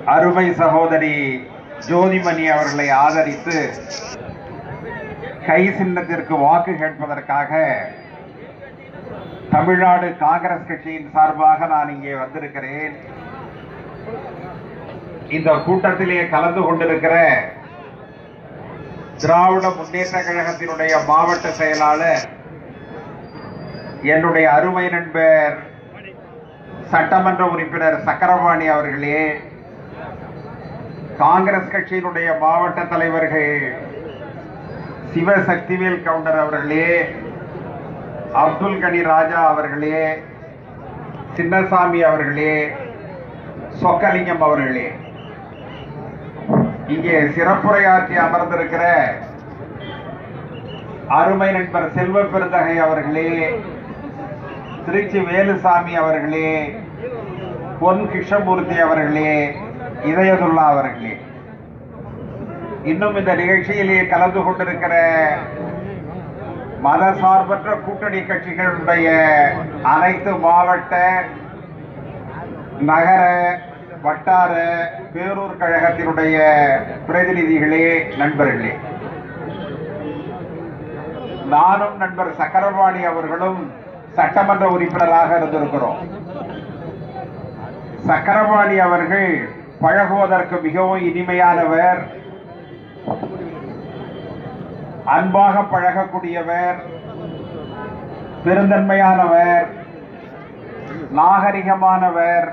அருமை சகோதரி ஜோதிமணி அவர்களை ஆதரித்து கை சின்னத்திற்கு வாக்கு கேட்பதற்காக தமிழ்நாடு காங்கிரஸ் கட்சியின் சார்பாக நான் இங்கே வந்திருக்கிறேன் இந்த கூட்டத்திலே கலந்து கொண்டிருக்கிற திராவிட முன்னேற்ற கழகத்தினுடைய மாவட்ட செயலாளர் என்னுடைய அருமை நண்பர் சட்டமன்ற உறுப்பினர் சக்கரபாணி அவர்களே காங்கிரஸ் கட்சியினுடைய மாவட்ட தலைவர்கள் சிவசக்திவேல் கவுண்டர் அவர்களே அப்துல் கனி ராஜா அவர்களே சின்னசாமி அவர்களே சொக்கலிங்கம் அவர்களே இங்கே சிறப்புரையாற்றி அமர்ந்திருக்கிற அருமை நண்பர் செல்வ பெருந்தகை அவர்களே திருச்சி வேலுசாமி அவர்களே பொன் கிருஷ்ணமூர்த்தி அவர்களே இதயதுல்லா அவர்களே இன்னும் இந்த நிகழ்ச்சியிலே கலந்து கொண்டிருக்கிற மதசார்பற்ற கூட்டணி கட்சிகளுடைய அனைத்து மாவட்ட நகர வட்டார பேரூர் கழகத்தினுடைய பிரதிநிதிகளே நண்பர்களே நானும் நண்பர் சக்கரவாணி அவர்களும் சட்டமன்ற உறுப்பினராக இருந்திருக்கிறோம் சக்கரவாணி அவர்கள் பழகுவதற்கு மிகவும் இனிமையானவர் அன்பாக பழகக்கூடியவர் பெருந்தன்மையானவர் நாகரிகமானவர்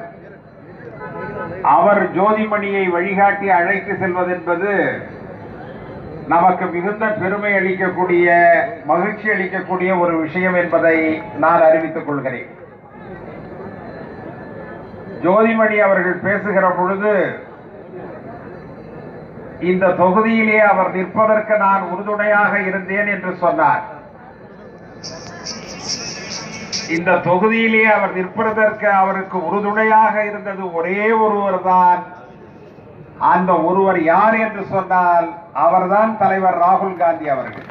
அவர் ஜோதிமணியை வழிகாட்டி அழைத்து செல்வதென்பது நமக்கு மிகுந்த பெருமை அளிக்கக்கூடிய மகிழ்ச்சி அளிக்கக்கூடிய ஒரு விஷயம் என்பதை நான் அறிவித்துக் கொள்கிறேன் ஜோதிமணி அவர்கள் பேசுகிற பொழுது இந்த தொகுதியிலே அவர் நிற்பதற்கு நான் உறுதுணையாக இருந்தேன் என்று சொன்னார் இந்த தொகுதியிலே அவர் நிற்பதற்கு அவருக்கு உறுதுணையாக இருந்தது ஒரே ஒருவர் தான் அந்த ஒருவர் யார் என்று சொன்னால் அவர்தான் தலைவர் ராகுல் காந்தி அவர்கள்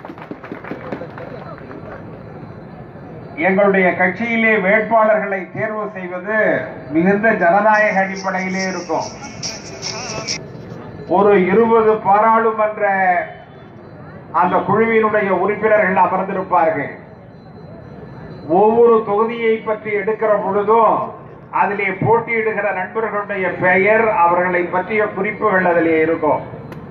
எங்களுடைய கட்சியிலே வேட்பாளர்களை தேர்வு செய்வது மிகுந்த ஜனநாயக அடிப்படையிலே இருக்கும் ஒரு இருபது பாராளுமன்ற அந்த குழுவினுடைய உறுப்பினர்கள் அமர்ந்திருப்பார்கள் ஒவ்வொரு தொகுதியை பற்றி எடுக்கிற பொழுதும் அதிலே போட்டியிடுகிற நண்பர்களுடைய பெயர் அவர்களை பற்றிய குறிப்புகள் அதிலே இருக்கும்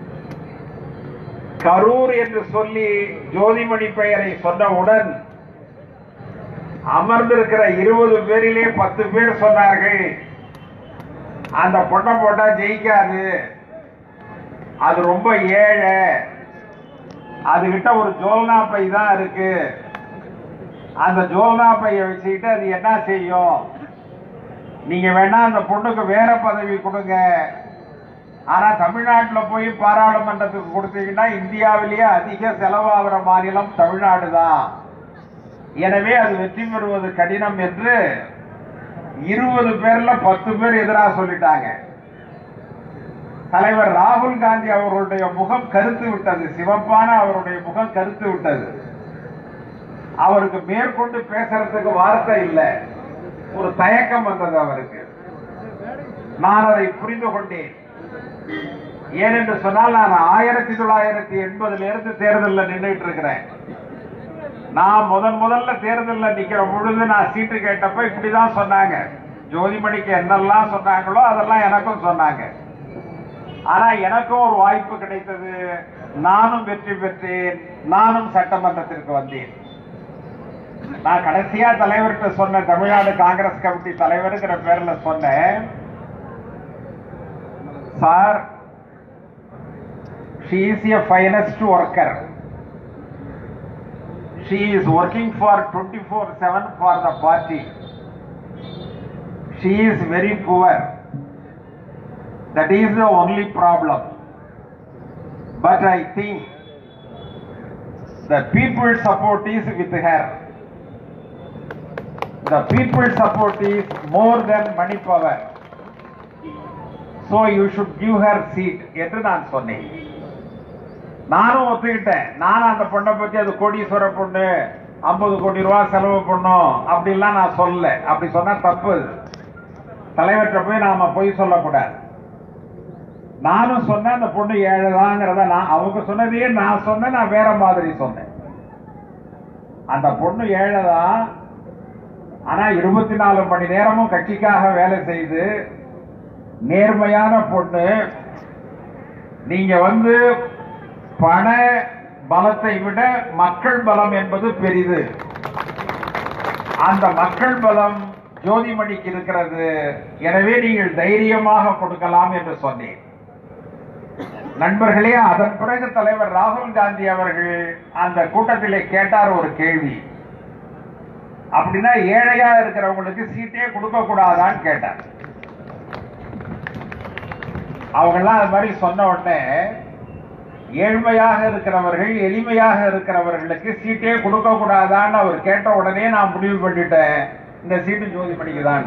கரூர் என்று சொல்லி ஜோதிமணி பெயரை சொன்னவுடன் அமர்ந்திருக்கிற இருபது பேரிலே பத்து பேர் சொன்னார்கள் அந்த பொண்ணை போட்டா ஜெயிக்காது அது ரொம்ப ஏழை அதுகிட்ட ஒரு ஜோல்னா பை தான் இருக்கு அந்த ஜோல்னா பையை வச்சுக்கிட்டு அது என்ன செய்யும் நீங்க வேணா அந்த பொண்ணுக்கு வேற பதவி கொடுங்க ஆனா தமிழ்நாட்டுல போய் பாராளுமன்றத்துக்கு கொடுத்தீங்கன்னா இந்தியாவிலேயே அதிக செலவாகிற மாநிலம் தமிழ்நாடு தான் எனவே அது வெற்றி பெறுவது கடினம் என்று இருபது பேர்ல பத்து பேர் எதிராக சொல்லிட்டாங்க தலைவர் ராகுல் காந்தி அவர்களுடைய முகம் கருத்து விட்டது சிவப்பான அவருடைய முகம் கருத்து விட்டது அவருக்கு மேற்கொண்டு பேசுறதுக்கு வார்த்தை இல்லை ஒரு தயக்கம் வந்தது அவருக்கு நான் அதை புரிந்து கொண்டேன் ஏனென்று சொன்னால் நான் ஆயிரத்தி தொள்ளாயிரத்தி எண்பதுல இருந்து தேர்தலில் நின்றுட்டு இருக்கிறேன் நான் முதன் முதல்ல தேர்தலில் நிக்கிற பொழுது நான் சீட்டு கேட்டப்ப இப்படிதான் சொன்னாங்க ஜோதிமணிக்கு என்னெல்லாம் சொன்னாங்களோ அதெல்லாம் எனக்கும் சொன்னாங்க ஆனா எனக்கும் ஒரு வாய்ப்பு கிடைத்தது நானும் வெற்றி பெற்றேன் நானும் சட்டமன்றத்திற்கு வந்தேன் நான் கடைசியா தலைவர்கிட்ட சொன்ன தமிழ்நாடு காங்கிரஸ் கமிட்டி தலைவருங்கிற பேர்ல சொன்னேன் sir she is a finest worker she is working for 24 7 for the party she is very poor that is the only problem but i think the people support is with her the people support is more than money power so you should give her seat என்று நான் சொன்னேன் நானும் ஒத்துக்கிட்டேன் நானும் அந்த பொண்ணை பத்தி அது கோடீஸ்வர பொண்ணு ஐம்பது கோடி ரூபாய் செலவு பண்ணும் அப்படிலாம் நான் சொல்லல அப்படி சொன்னா தப்பு அது. தலைவர்கிட்ட போய் நாம பொய் சொல்லக்கூடாது நானும் சொன்னேன் அந்த பொண்ணு ஏழைதாங்கிறத நான் அவங்க சொன்னதையே நான் சொன்னேன் நான் வேற மாதிரி சொன்னேன் அந்த பொண்ணு ஏழைதான் ஆனா இருபத்தி நாலு மணி நேரமும் கட்சிக்காக வேலை செய்து நேர்மையான பொண்ணு நீங்க வந்து பண பலத்தை விட மக்கள் பலம் என்பது பெரிது அந்த மக்கள் பலம் ஜோதிமணிக்கு இருக்கிறது எனவே நீங்கள் தைரியமாக கொடுக்கலாம் என்று சொன்னேன் நண்பர்களே அதன் பிறகு தலைவர் ராகுல் காந்தி அவர்கள் அந்த கூட்டத்திலே கேட்டார் ஒரு கேள்வி அப்படின்னா ஏழையா இருக்கிறவங்களுக்கு சீட்டே கொடுக்க கூடாதான்னு கேட்டார் அவங்கெல்லாம் அது மாதிரி சொன்ன உடனே ஏழ்மையாக இருக்கிறவர்கள் எளிமையாக இருக்கிறவர்களுக்கு சீட்டே கொடுக்க கூடாதான்னு அவர் கேட்ட உடனே நான் முடிவு பண்ணிட்டேன் இந்த சீட்டு ஜோதிமணிக்கு தான்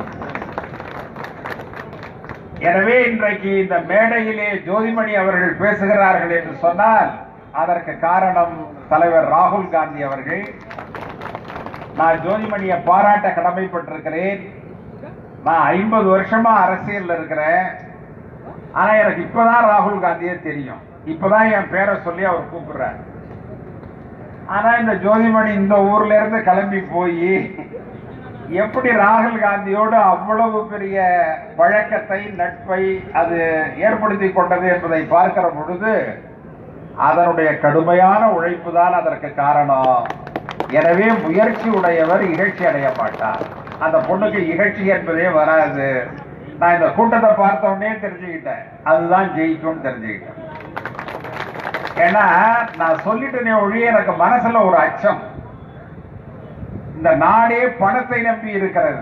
எனவே இன்றைக்கு இந்த மேடையிலே ஜோதிமணி அவர்கள் பேசுகிறார்கள் என்று சொன்னால் அதற்கு காரணம் தலைவர் ராகுல் காந்தி அவர்கள் நான் ஜோதிமணியை பாராட்ட கடமைப்பட்டிருக்கிறேன் நான் ஐம்பது வருஷமா அரசியல்ல இருக்கிறேன் ஆனா எனக்கு இப்பதான் ராகுல் காந்தியே தெரியும் இப்பதான் என் பேரை சொல்லி அவர் கூப்பிடுறார் ஆனா இந்த ஜோதிமணி இந்த ஊர்ல இருந்து கிளம்பி போய் எப்படி ராகுல் காந்தியோடு அவ்வளவு பெரிய பழக்கத்தை நட்பை அது ஏற்படுத்தி கொண்டது என்பதை பார்க்கிற பொழுது அதனுடைய கடுமையான உழைப்பு தான் அதற்கு காரணம் எனவே முயற்சி உடையவர் இகழ்ச்சி அடைய மாட்டார் அந்த பொண்ணுக்கு இகழ்ச்சி என்பதே வராது நான் இந்த கூட்டத்தை பார்த்த உடனே தெரிஞ்சுக்கிட்டேன் அதுதான் ஜெயிக்கும்னு தெரிஞ்சுக்கிட்டேன் ஏன்னா நான் சொல்லிட்டேனே ஒழிய எனக்கு மனசுல ஒரு அச்சம் இந்த நாடே பணத்தை நம்பி இருக்கிறது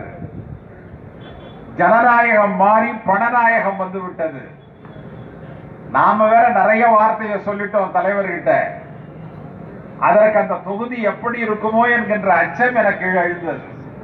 ஜனநாயகம் மாறி பணநாயகம் வந்து விட்டது நாம வேற நிறைய வார்த்தையை சொல்லிட்டோம் தலைவர்கிட்ட அதற்கு அந்த தொகுதி எப்படி இருக்குமோ என்கின்ற அச்சம் எனக்கு எழுந்தது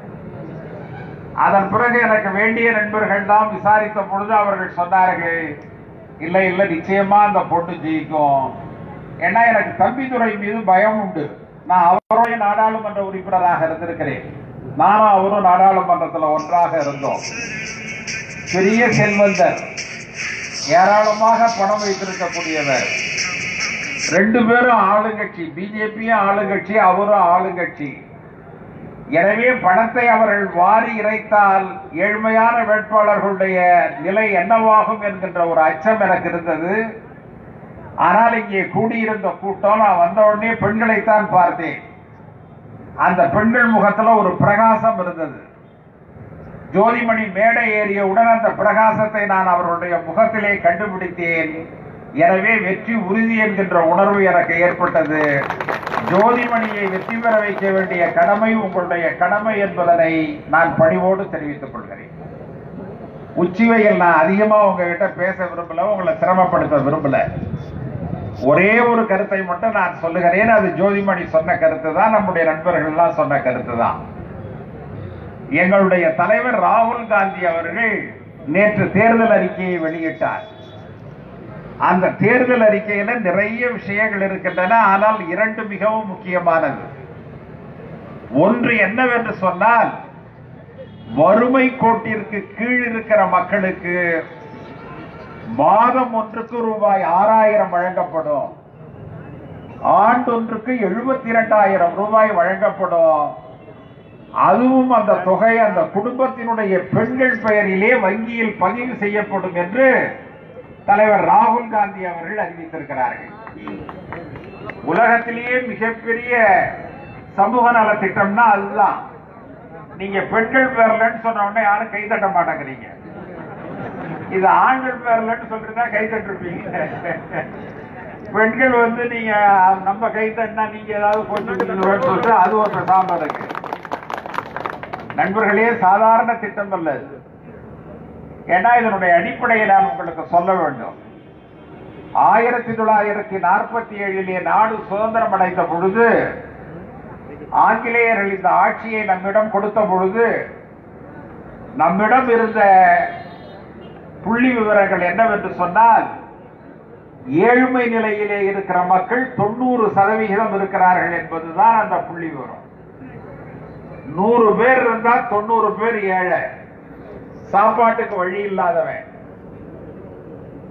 அதன் பிறகு எனக்கு வேண்டிய நண்பர்கள் தான் விசாரித்த பொழுது அவர்கள் சொன்னார்கள் இல்லை இல்லை நிச்சயமா அந்த பொண்ணு ஜெயிக்கும் ஏன்னா எனக்கு தம்பிதுரை மீது பயம் உண்டு நான் அவருடைய நாடாளுமன்ற உறுப்பினராக இருந்திருக்கிறேன் நானும் அவரும் நாடாளுமன்றத்துல ஒன்றாக இருந்தோம் பெரிய செல்வந்தர் ஏராளமாக பணம் வைத்திருக்கக்கூடியவர் ரெண்டு பேரும் ஆளுங்கட்சி பிஜேபியும் ஆளுங்கட்சி அவரும் ஆளுங்கட்சி எனவே பணத்தை அவர்கள் வாரி இறைத்தால் ஏழ்மையான வேட்பாளர்களுடைய நிலை என்னவாகும் என்கின்ற ஒரு அச்சம் எனக்கு இருந்தது ஆனால் இங்கே கூடியிருந்த கூட்டம் நான் வந்த உடனே பெண்களைத்தான் பார்த்தேன் அந்த பெண்கள் முகத்துல ஒரு பிரகாசம் இருந்தது ஜோதிமணி மேடை ஏறியவுடன் அந்த பிரகாசத்தை நான் அவர்களுடைய முகத்திலே கண்டுபிடித்தேன் எனவே வெற்றி உறுதி என்கின்ற உணர்வு எனக்கு ஏற்பட்டது ஜோதிமணியை வெற்றி பெற வைக்க வேண்டிய கடமை உங்களுடைய கடமை என்பதனை நான் பணிவோடு தெரிவித்துக் கொள்கிறேன் உச்சிவையில் நான் அதிகமா உங்ககிட்ட பேச விரும்பல உங்களை சிரமப்படுத்த விரும்பல ஒரே ஒரு கருத்தை மட்டும் நான் சொல்லுகிறேன் அது ஜோதிமணி சொன்ன கருத்து தான் நம்முடைய நண்பர்கள் எல்லாம் சொன்ன கருத்து தான் எங்களுடைய தலைவர் ராகுல் காந்தி அவர்கள் நேற்று தேர்தல் அறிக்கையை வெளியிட்டார் அந்த தேர்தல் அறிக்கையில நிறைய விஷயங்கள் இருக்கின்றன ஆனால் இரண்டு மிகவும் முக்கியமானது ஒன்று என்னவென்று சொன்னால் வறுமை கோட்டிற்கு கீழ் இருக்கிற மக்களுக்கு மாதம் ஒன்றுக்கு ரூபாய் ஆறாயிரம் வழங்கப்படும் ஆண்டொன்றுக்கு எழுபத்தி இரண்டாயிரம் ரூபாய் வழங்கப்படும் அதுவும் அந்த தொகை அந்த குடும்பத்தினுடைய பெண்கள் பெயரிலே வங்கியில் பதிவு செய்யப்படும் என்று தலைவர் ராகுல் காந்தி அவர்கள் அறிவித்திருக்கிறார்கள் உலகத்திலேயே மிகப்பெரிய சமூக நல திட்டம்னா அதுதான் நீங்க பெண்கள் பேர்லன்னு சொன்ன உடனே யாரும் கை தட்ட மாட்டேங்கிறீங்க இது ஆண்கள் பேர்லன்னு சொல்லிருந்தா கை தட்டிருப்பீங்க பெண்கள் வந்து நீங்க நம்ம கை தட்டினா நீங்க ஏதாவது போட்டு சொல்லிட்டு அது ஒரு பிரசாமம் இருக்கு நண்பர்களே சாதாரண திட்டம் அல்ல இது ஏன்னா இதனுடைய அடிப்படையை நான் உங்களுக்கு சொல்ல வேண்டும் ஆயிரத்தி தொள்ளாயிரத்தி நாற்பத்தி ஏழிலே நாடு சுதந்திரம் அடைந்த பொழுது ஆங்கிலேயர்கள் இந்த ஆட்சியை நம்மிடம் கொடுத்த பொழுது நம்மிடம் இருந்த புள்ளி விவரங்கள் என்னவென்று சொன்னால் ஏழ்மை நிலையிலே இருக்கிற மக்கள் தொண்ணூறு சதவிகிதம் இருக்கிறார்கள் என்பதுதான் அந்த புள்ளி விவரம் நூறு பேர் இருந்தா தொண்ணூறு பேர் ஏழை சாப்பாட்டுக்கு வழி இல்லாதவன்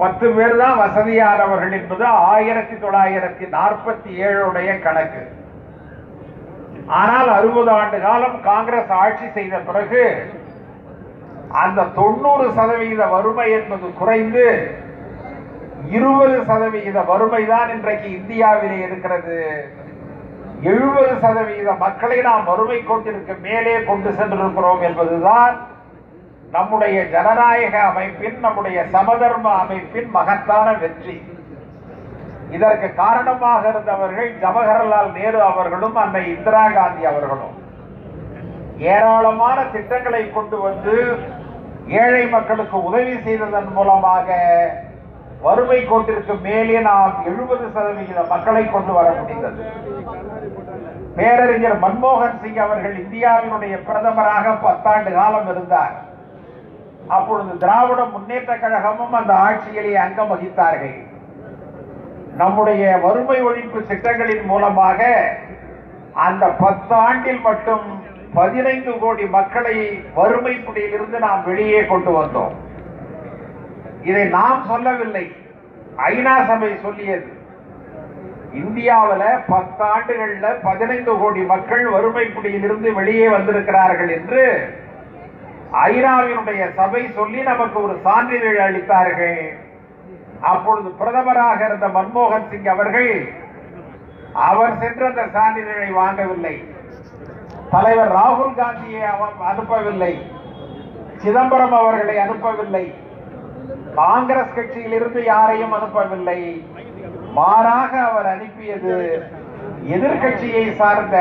பத்து பேர் தான் வசதியானவர்கள் என்பது ஆயிரத்தி தொள்ளாயிரத்தி நாற்பத்தி ஏழுடைய கணக்கு ஆனால் அறுபது ஆண்டு காலம் காங்கிரஸ் ஆட்சி செய்த பிறகு அந்த தொண்ணூறு சதவிகித வறுமை என்பது குறைந்து இருபது சதவிகித வறுமை தான் இன்றைக்கு இந்தியாவிலே இருக்கிறது எழுபது சதவிகித மக்களை நாம் வறுமை கொண்டிருக்க மேலே கொண்டு சென்றிருக்கிறோம் என்பதுதான் நம்முடைய ஜனநாயக அமைப்பின் நம்முடைய சமதர்ம அமைப்பின் மகத்தான வெற்றி இதற்கு காரணமாக இருந்தவர்கள் ஜவஹர்லால் நேரு அவர்களும் அன்னை இந்திரா காந்தி அவர்களும் ஏராளமான திட்டங்களை கொண்டு வந்து ஏழை மக்களுக்கு உதவி செய்ததன் மூலமாக வறுமை கோட்டிற்கு மேலே நாம் எழுபது சதவிகித மக்களை கொண்டு வர முடிந்தது பேரறிஞர் மன்மோகன் சிங் அவர்கள் இந்தியாவினுடைய பிரதமராக பத்தாண்டு காலம் இருந்தார் அப்பொழுது திராவிட முன்னேற்ற கழகமும் அந்த ஆட்சியிலே அங்கம் வகித்தார்கள் நம்முடைய வறுமை ஒழிப்பு திட்டங்களின் மூலமாக அந்த பத்து ஆண்டில் மட்டும் பதினைந்து கோடி மக்களை வறுமை பிடியிலிருந்து நாம் வெளியே கொண்டு வந்தோம் இதை நாம் சொல்லவில்லை ஐநா சபை சொல்லியது இந்தியாவில் பத்து ஆண்டுகள்ல பதினைந்து கோடி மக்கள் வறுமை பிடியிலிருந்து வெளியே வந்திருக்கிறார்கள் என்று ஐநாவினுடைய சபை சொல்லி நமக்கு ஒரு சான்றிதழ் அளித்தார்கள் அப்பொழுது பிரதமராக இருந்த மன்மோகன் சிங் அவர்கள் அவர் சென்று அந்த சான்றிதழை வாங்கவில்லை தலைவர் ராகுல் காந்தியை அவர் அனுப்பவில்லை சிதம்பரம் அவர்களை அனுப்பவில்லை காங்கிரஸ் கட்சியிலிருந்து யாரையும் அனுப்பவில்லை மாறாக அவர் அனுப்பியது எதிர்க்கட்சியை சார்ந்த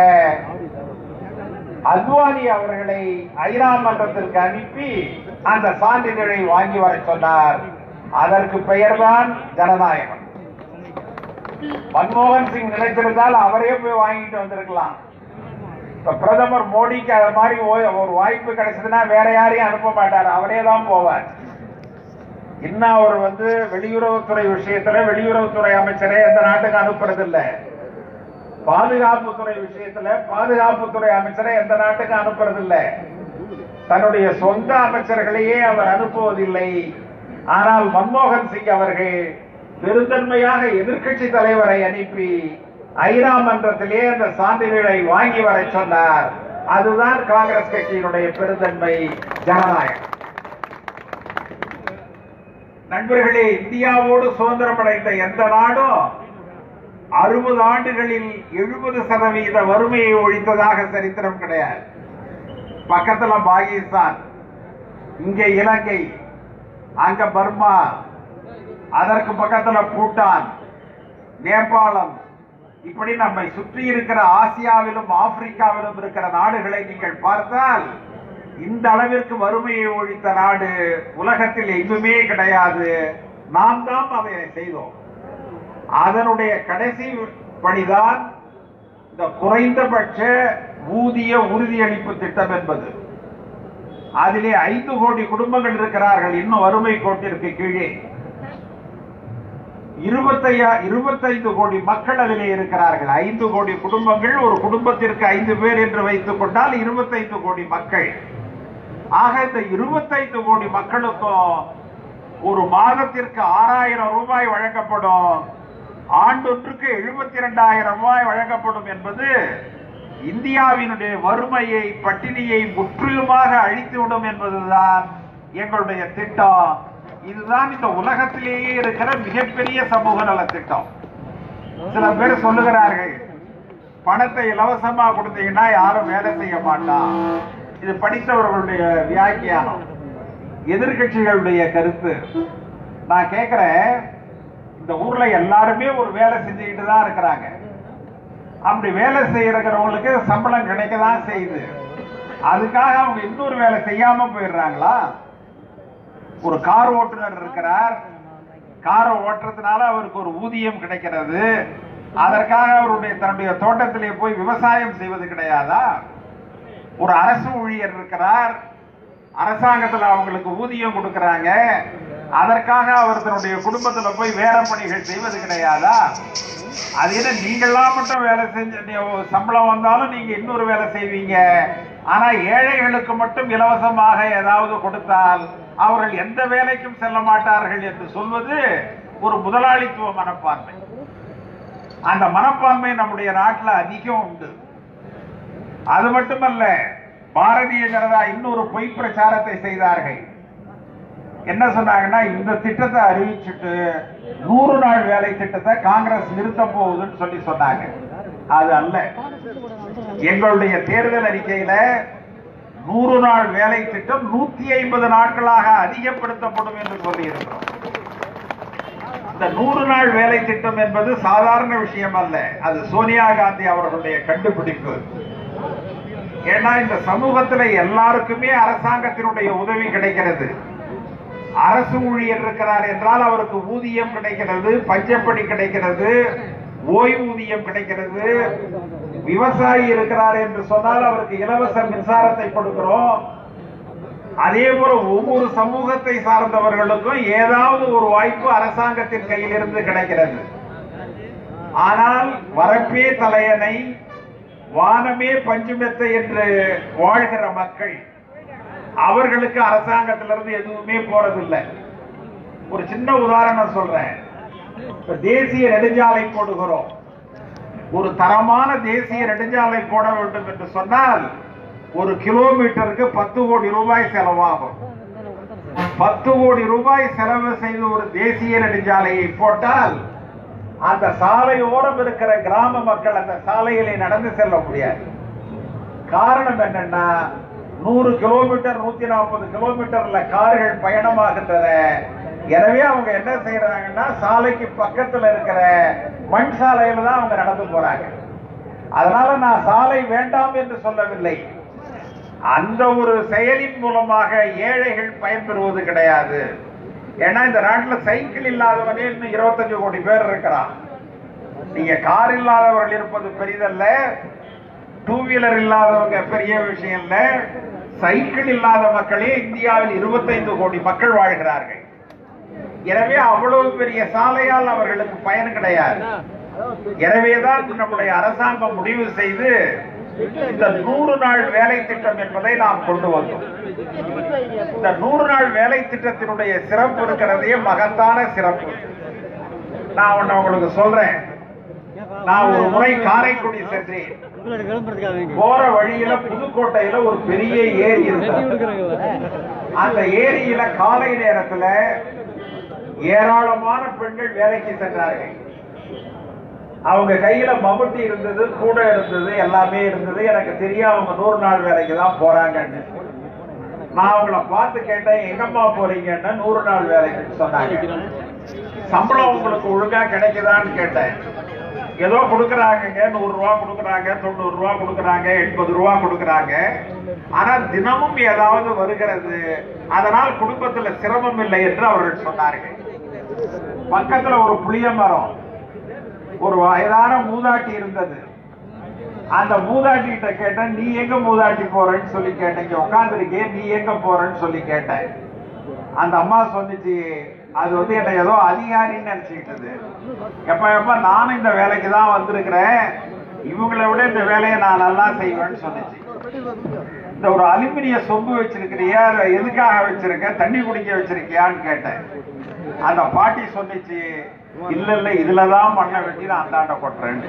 அத்வானி அவர்களை ஐநா மன்றத்திற்கு அனுப்பி அந்த சான்றிதழை வாங்கி வர சொன்னார் அதற்கு பெயர்தான் ஜனநாயகம் மன்மோகன் சிங் நினைத்திருந்தால் அவரே போய் வாங்கிட்டு வந்திருக்கலாம் இப்ப பிரதமர் மோடிக்கு அது மாதிரி ஓ- ஒரு வாய்ப்பு கிடைச்சதுன்னா வேற யாரையும் அனுப்ப மாட்டார் அவரே தான் போவார் இன்னும் அவர் வந்து வெளியுறவுத்துறை விஷயத்துல வெளியுறவுத்துறை அமைச்சரை எந்த நாட்டுக்கு அனுப்புறது இல்ல பாதுகாப்புத்துறை விஷயத்துல பாதுகாப்புத்துறை அமைச்சரை எந்த நாட்டுக்கு அனுப்புறது இல்ல தன்னுடைய சொந்த அமைச்சர்களையே அவர் அனுப்புவதில்லை ஆனால் மன்மோகன் சிங் அவர்கள் பெருந்தன்மையாக எதிர்க்கட்சி தலைவரை அனுப்பி ஐநா மன்றத்திலே அந்த சான்றிதழை வாங்கி வர சொன்னார் அதுதான் காங்கிரஸ் கட்சியினுடைய பெருந்தன்மை ஜனநாயகம் நண்பர்களே இந்தியாவோடு சுதந்திரம் அடைந்த எந்த நாடும் அறுபது ஆண்டுகளில் எழுபது சதவீத வறுமையை ஒழித்ததாக சரித்திரம் கிடையாது பக்கத்துல பாகிஸ்தான் இங்க இலங்கை அங்க பர்மா அதற்கு பக்கத்துல பூட்டான் நேபாளம் இப்படி நம்மை சுற்றி இருக்கிற ஆசியாவிலும் ஆப்பிரிக்காவிலும் இருக்கிற நாடுகளை நீங்கள் பார்த்தால் இந்த அளவிற்கு வறுமையை ஒழித்த நாடு உலகத்தில் எங்குமே கிடையாது நாம் தான் அதை செய்தோம் அதனுடைய கடைசி பணிதான் இந்த குறைந்தபட்ச ஊதிய உறுதியளிப்பு திட்டம் என்பது அதிலே ஐந்து கோடி குடும்பங்கள் இருக்கிறார்கள் இன்னும் வறுமை கோட்டிற்கு கீழே இருபத்தையா இருபத்தைந்து கோடி மக்கள் அதிலே இருக்கிறார்கள் ஐந்து கோடி குடும்பங்கள் ஒரு குடும்பத்திற்கு ஐந்து பேர் என்று வைத்துக் கொண்டால் இருபத்தைந்து கோடி மக்கள் ஆக இந்த இருபத்தைந்து கோடி மக்களுக்கும் ஒரு மாதத்திற்கு ஆறாயிரம் ரூபாய் வழங்கப்படும் ஆண்டொன்றுக்கு எழுபத்தி இரண்டாயிரம் ரூபாய் வழங்கப்படும் என்பது இந்தியாவினுடைய வறுமையை பட்டினியை முற்றிலுமாக அழித்துவிடும் என்பதுதான் எங்களுடைய திட்டம் இதுதான் இந்த உலகத்திலேயே இருக்கிற மிகப்பெரிய சமூக நல திட்டம் சில பேர் சொல்லுகிறார்கள் பணத்தை இலவசமா கொடுத்தீங்கன்னா யாரும் வேலை செய்ய மாட்டான் இது படித்தவர்களுடைய வியாக்கியானம் எதிர்க்கட்சிகளுடைய கருத்து நான் கேட்கிறேன் இந்த ஊர்ல எல்லாருமே ஒரு வேலை செஞ்சுக்கிட்டு தான் இருக்கிறாங்க அப்படி வேலை செய்யறவங்களுக்கு சம்பளம் கிடைக்க தான் செய்யுது அதுக்காக அவங்க இன்னொரு வேலை செய்யாம போயிடுறாங்களா ஒரு கார் ஓட்டுநர் இருக்கிறார் காரை ஓட்டுறதுனால அவருக்கு ஒரு ஊதியம் கிடைக்கிறது அதற்காக அவருடைய தன்னுடைய தோட்டத்திலே போய் விவசாயம் செய்வது கிடையாதா ஒரு அரசு ஊழியர் இருக்கிறார் அரசாங்கத்துல அவங்களுக்கு ஊதியம் கொடுக்கறாங்க அதற்காக அவர் தன்னுடைய குடும்பத்துல போய் வேற பணிகள் செய்வது கிடையாதா அது என்ன நீங்களாம் மட்டும் வேலை செஞ்சு நீ- சம்பளம் வந்தாலும் நீங்க இன்னொரு வேலை செய்வீங்க ஆனா ஏழைகளுக்கு மட்டும் இலவசமாக ஏதாவது கொடுத்தால் அவர்கள் எந்த வேலைக்கும் செல்ல மாட்டார்கள் என்று சொல்வது ஒரு முதலாளித்துவ மனப்பான்மை அந்த மனப்பான்மை நம்முடைய நாட்டில் அதிகம் உண்டு அது மட்டுமல்ல பாரதிய ஜனதா இன்னொரு பொய் பிரச்சாரத்தை செய்தார்கள் என்ன சொன்னாங்கன்னா இந்த திட்டத்தை அறிவிச்சுட்டு நூறு நாள் வேலை திட்டத்தை காங்கிரஸ் நிறுத்த போகுதுன்னு சொல்லி சொன்னாங்க அது அல்ல எங்களுடைய தேர்தல் அறிக்கையில நூறு நாள் வேலை திட்டம் நூத்தி ஐம்பது நாட்களாக அதிகப்படுத்தப்படும் என்று சொல்லியிருக்கிறோம் இந்த நூறு நாள் வேலை திட்டம் என்பது சாதாரண விஷயம் அல்ல அது சோனியா காந்தி அவர்களுடைய கண்டுபிடிப்பு ஏன்னா இந்த சமூகத்துல எல்லாருக்குமே அரசாங்கத்தினுடைய உதவி கிடைக்கிறது அரசு ஊழியர் இருக்கிறார் என்றால் அவருக்கு ஊதியம் கிடைக்கிறது பஞ்சப்படி கிடைக்கிறது ஓய்வூதியம் கிடைக்கிறது விவசாயி இருக்கிறார் என்று சொன்னால் அவருக்கு இலவச மின்சாரத்தை கொடுக்கிறோம் அதே போல ஒவ்வொரு சமூகத்தை சார்ந்தவர்களுக்கும் ஏதாவது ஒரு வாய்ப்பு அரசாங்கத்தின் கையில் இருந்து கிடைக்கிறது ஆனால் வரப்பே தலையணை வானமே பஞ்சுமெத்தை என்று வாழ்கிற மக்கள் அவர்களுக்கு அரசாங்கத்திலிருந்து எதுவுமே போறதில்லை ஒரு சின்ன உதாரணம் சொல்றேன் இப்ப தேசிய நெடுஞ்சாலை போடுகிறோம் ஒரு தரமான தேசிய நெடுஞ்சாலை போட வேண்டும் என்று சொன்னால் ஒரு கிலோமீட்டருக்கு பத்து கோடி ரூபாய் செலவாகும் பத்து கோடி ரூபாய் செலவு செய்து ஒரு தேசிய நெடுஞ்சாலையை போட்டால் அந்த சாலையோரம் இருக்கிற கிராம மக்கள் அந்த சாலையிலே நடந்து செல்ல முடியாது காரணம் என்னன்னா நூறு கிலோமீட்டர் நூத்தி நாற்பது கிலோமீட்டர்ல கார்கள் பயணமாகின்றன எனவே அவங்க என்ன செய்யறாங்கன்னா சாலைக்கு பக்கத்துல இருக்கிற மண் சாலையில தான் அவங்க நடந்து போறாங்க அதனால நான் சாலை வேண்டாம் என்று சொல்லவில்லை அந்த ஒரு செயலின் மூலமாக ஏழைகள் பயன்பெறுவது கிடையாது ஏன்னா இந்த நாட்டுல சைக்கிள் இல்லாதவனே இன்னும் இருபத்தஞ்சு கோடி பேர் இருக்கிறான் நீங்க கார் இல்லாதவர்கள் இருப்பது பெரிதல்ல டூ வீலர் இல்லாதவங்க பெரிய விஷயம் இல்ல சைக்கிள் இல்லாத மக்களே இந்தியாவில் 25 கோடி மக்கள் வாழ்கிறார்கள் எனவே அவ்வளவு பெரிய சாலையால் அவர்களுக்கு பயன் கிடையாது எனவேதான் நம்முடைய அரசாங்கம் முடிவு செய்து இந்த நூறு நாள் வேலை திட்டம் என்பதை நாம் கொண்டு வந்தோம் இந்த நூறு நாள் வேலை திட்டத்தினுடைய சிறப்பு இருக்கிறதே மகத்தான சிறப்பு நான் ஒண்ணு உங்களுக்கு சொல்றேன் நான் ஒரு முறை காரைக்குடி சென்றேன் போற வழியில புதுக்கோட்டையில ஒரு பெரிய ஏரி இருந்தது அந்த ஏரியில காலை நேரத்துல ஏராளமான பெண்கள் வேலைக்கு சென்றார்கள் அவங்க கையில மம்முட்டி இருந்தது கூட இருந்தது எல்லாமே இருந்தது எனக்கு தெரியும் அவங்க நூறு நாள் வேலைக்கு தான் போறாங்கன்னு நான் அவங்கள பார்த்து கேட்டேன் எங்கம்மா போறீங்கன்னா நூறு நாள் வேலைக்கு சொன்னாங்க சம்பளம் உங்களுக்கு ஒழுங்கா கிடைக்குதான்னு கேட்டேன் ஏதோ கொடுக்கறாங்கங்க நூறு ரூபா கொடுக்கறாங்க தொண்ணூறு ரூபா கொடுக்கறாங்க எண்பது ரூபா கொடுக்கறாங்க ஆனா தினமும் ஏதாவது வருகிறது அதனால் குடும்பத்துல சிரமம் இல்லை என்று அவர்கள் சொன்னார்கள் பக்கத்துல ஒரு புளிய மரம் ஒரு வயதான மூதாட்டி இருந்தது அந்த மூதாட்டி கிட்ட கேட்டேன் நீ எங்க மூதாட்டி போறேன்னு சொல்லி கேட்டேன் இங்க உட்காந்துருக்கேன் நீ எங்க போறேன்னு சொல்லி கேட்டேன் அந்த அம்மா சொன்னிச்சு அது வந்து என்ன ஏதோ அதிகாரின்னு நினைச்சுக்கிட்டது எப்ப எப்ப நானும் இந்த வேலைக்கு தான் வந்திருக்கிறேன் இவங்களை விட இந்த வேலையை நான் நல்லா செய்வேன்னு சொன்னிச்சு இந்த ஒரு அலுமினிய சொம்பு வச்சிருக்கிறியா அதை எதுக்காக வச்சிருக்க தண்ணி குடிக்க வச்சிருக்கியான்னு கேட்டேன் அந்த பாட்டி சொன்னிச்சு இல்ல இல்ல இதுலதான் மண்ணை வெட்டி நான் அந்தாண்ட கொட்டுறேன்னு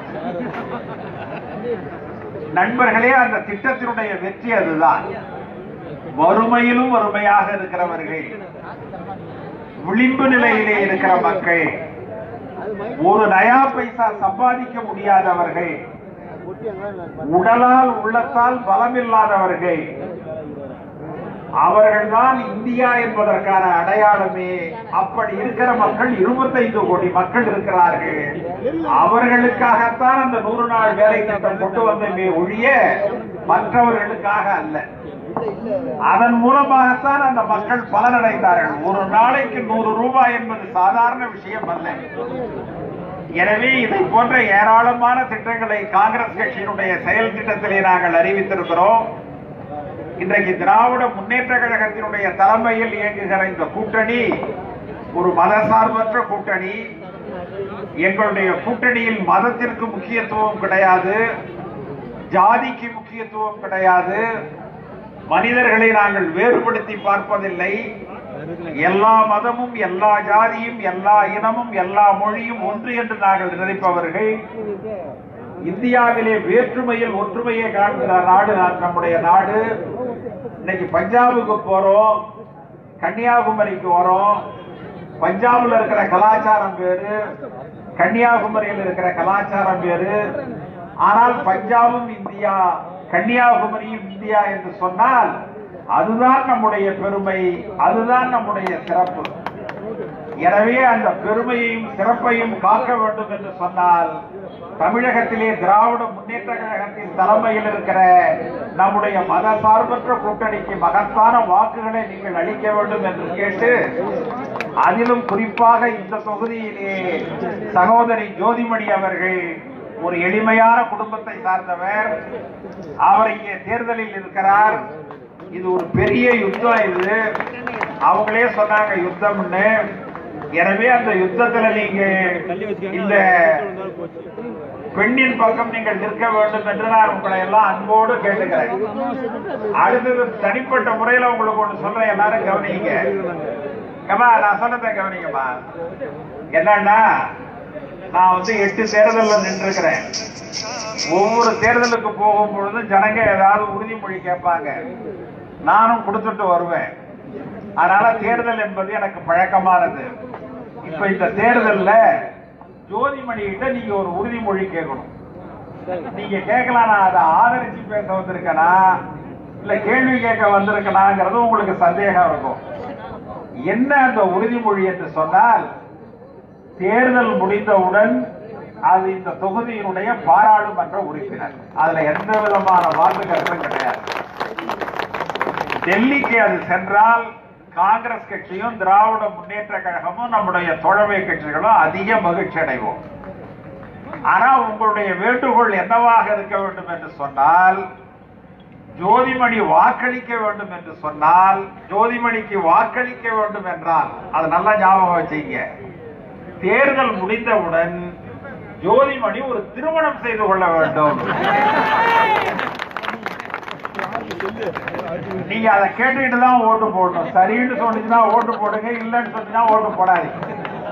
நண்பர்களே அந்த திட்டத்தினுடைய வெற்றி அதுதான் வறுமையிலும் வறுமையாக இருக்கிறவர்கள் விளிம்பு நிலையிலே இருக்கிற மக்கள் ஒரு நயா பைசா சம்பாதிக்க முடியாதவர்கள் உடலால் உள்ளத்தால் பலமில்லாதவர்கள் அவர்கள்தான் இந்தியா என்பதற்கான அடையாளமே அப்படி இருக்கிற மக்கள் 25 கோடி மக்கள் இருக்கிறார்கள் அவர்களுக்காகத்தான் அந்த நூறு நாள் வேலை திட்டம் கொண்டு வந்தமே ஒழிய மற்றவர்களுக்காக அல்ல அதன் மூலமாகத்தான் அந்த மக்கள் பலனடைந்தார்கள் ஒரு நாளைக்கு நூறு ரூபாய் என்பது சாதாரண விஷயம் அல்ல எனவே இதை போன்ற ஏராளமான திட்டங்களை காங்கிரஸ் கட்சியினுடைய செயல் திட்டத்திலே நாங்கள் அறிவித்திருக்கிறோம் இன்றைக்கு திராவிட முன்னேற்ற கழகத்தினுடைய தலைமையில் இயங்குகிற இந்த கூட்டணி ஒரு மதசார்பற்ற கூட்டணி எங்களுடைய கூட்டணியில் மதத்திற்கு முக்கியத்துவம் கிடையாது ஜாதிக்கு முக்கியத்துவம் கிடையாது மனிதர்களை நாங்கள் வேறுபடுத்தி பார்ப்பதில்லை எல்லா மதமும் எல்லா ஜாதியும் எல்லா இனமும் எல்லா மொழியும் ஒன்று என்று நாங்கள் நினைப்பவர்கள் இந்தியாவிலே வேற்றுமையில் ஒற்றுமையை காண்கிற நாடு நான் நம்முடைய நாடு இன்னைக்கு பஞ்சாபுக்கு போறோம் கன்னியாகுமரிக்கு வரோம் பஞ்சாப்ல இருக்கிற கலாச்சாரம் வேறு கன்னியாகுமரியில் இருக்கிற கலாச்சாரம் வேறு ஆனால் பஞ்சாபும் இந்தியா கன்னியாகுமரியும் இந்தியா என்று சொன்னால் அதுதான் நம்முடைய பெருமை அதுதான் நம்முடைய சிறப்பு எனவே அந்த பெருமையையும் சிறப்பையும் காக்க வேண்டும் என்று சொன்னால் தமிழகத்திலே திராவிட முன்னேற்ற கழகத்தின் தலைமையில் இருக்கிற நம்முடைய மத சார்பற்ற கூட்டணிக்கு மகத்தான வாக்குகளை நீங்கள் அளிக்க வேண்டும் என்று கேட்டு அதிலும் குறிப்பாக இந்த தொகுதியிலே சகோதரி ஜோதிமணி அவர்கள் ஒரு எளிமையான குடும்பத்தை சார்ந்தவர் அவர் இங்கே தேர்தலில் இருக்கிறார் இது ஒரு பெரிய யுத்தம் இது அவங்களே சொன்னாங்க யுத்தம்னு எனவே அந்த யுத்தத்துல நீங்க இந்த பெண்ணின் பக்கம் நீங்கள் நிற்க வேண்டும் என்று நான் உங்களை எல்லாம் அன்போடு கேட்டுக்கிறேன் அடுத்தது தனிப்பட்ட முறையில உங்களுக்கு ஒண்ணு சொல்றேன் எல்லாரும் கவனிங்க கமா நான் சொன்னதை கவனிங்கம்மா என்னன்னா நான் வந்து எட்டு தேர்தல்ல நின்றுக்கிறேன் ஒவ்வொரு தேர்தலுக்கு போகும் பொழுதும் ஜனங்க ஏதாவது உறுதிமொழி கேட்பாங்க நானும் கொடுத்துட்டு வருவேன் அதனால தேர்தல் என்பது எனக்கு பழக்கமானது இப்ப இந்த தேர்தல்ல ஜோதிமணி கிட்ட நீங்க ஒரு உறுதிமொழி கேட்கணும் நீங்க கேட்கலாம் நான் அதை ஆதரிச்சு பேச வந்திருக்கேனா இல்ல கேள்வி கேட்க வந்திருக்கனாங்கிறது உங்களுக்கு சந்தேகம் இருக்கும் என்ன அந்த உறுதிமொழி என்று சொன்னால் தேர்தல் முடிந்தவுடன் அது இந்த தொகுதியினுடைய பாராளுமன்ற உறுப்பினர் அதுல எந்த விதமான மாற்று கருத்தும் கிடையாது டெல்லிக்கு அது சென்றால் காங்கிரஸ் கட்சியும் திராவிட முன்னேற்ற கழகமும் நம்முடைய தோழமை கட்சிகளும் அதிக மகிழ்ச்சி அடைவோம் ஆனா உங்களுடைய வேண்டுகோள் என்னவாக இருக்க வேண்டும் என்று சொன்னால் ஜோதிமணி வாக்களிக்க வேண்டும் என்று சொன்னால் ஜோதிமணிக்கு வாக்களிக்க வேண்டும் என்றால் அது நல்லா ஞாபகம் வச்சுங்க தேர்தல் முடிந்தவுடன் ஜோதிமணி ஒரு திருமணம் செய்து கொள்ள வேண்டும் நீங்க அதை கேட்டுக்கிட்டு தான் ஓட்டு போடணும் சரின்னு சொன்னீங்கன்னா ஓட்டு போடுங்க இல்லைன்னு சொன்னீங்கன்னா ஓட்டு போடாதீங்க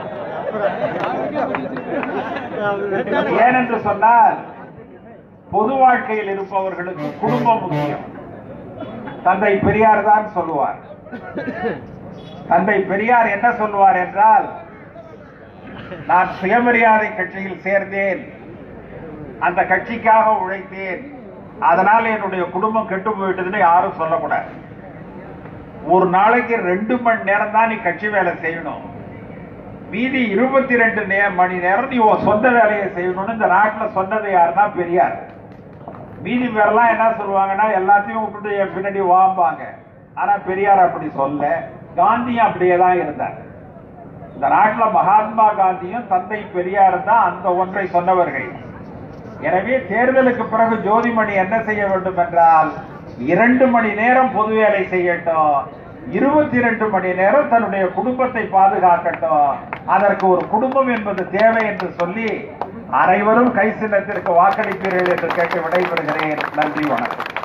ஏனென்று சொன்னால் பொது வாழ்க்கையில் இருப்பவர்களுக்கு குடும்பம் முக்கியம் தந்தை பெரியார் தான் சொல்லுவார் தந்தை பெரியார் என்ன சொல்லுவார் என்றால் நான் சுயமரியாதை கட்சியில் சேர்ந்தேன் அந்த கட்சிக்காக உழைத்தேன் அதனால என்னுடைய குடும்பம் கெட்டு போயிட்டதுன்னு யாரும் சொல்லக்கூடாது ஒரு நாளைக்கு ரெண்டு மணி நேரம் தான் நீ கட்சி வேலை செய்யணும் மீதி இருபத்தி ரெண்டு மணி நேரம் நீ உன் சொந்த வேலையை செய்யணும்னு இந்த நாட்டில் சொன்னது யாருன்னா பெரியார் மீதி பேரெல்லாம் என்ன சொல்லுவாங்கன்னா எல்லாத்தையும் விட்டுட்டு என் பின்னாடி வாம்பாங்க ஆனா பெரியார் அப்படி சொல்ல காந்தியும் அப்படியே தான் இருந்தார் இந்த நாட்டில் மகாத்மா காந்தியும் தந்தை பெரியார் தான் அந்த ஒன்றை சொன்னவர்கள் எனவே தேர்தலுக்கு பிறகு ஜோதிமணி என்ன செய்ய வேண்டும் என்றால் இரண்டு மணி நேரம் பொது வேலை செய்யட்டும் இருபத்தி இரண்டு மணி நேரம் தன்னுடைய குடும்பத்தை பாதுகாக்கட்டும் அதற்கு ஒரு குடும்பம் என்பது தேவை என்று சொல்லி அனைவரும் கை சின்னத்திற்கு வாக்களிப்பீர்கள் என்று கேட்டு விடைபெறுகிறேன் நன்றி வணக்கம்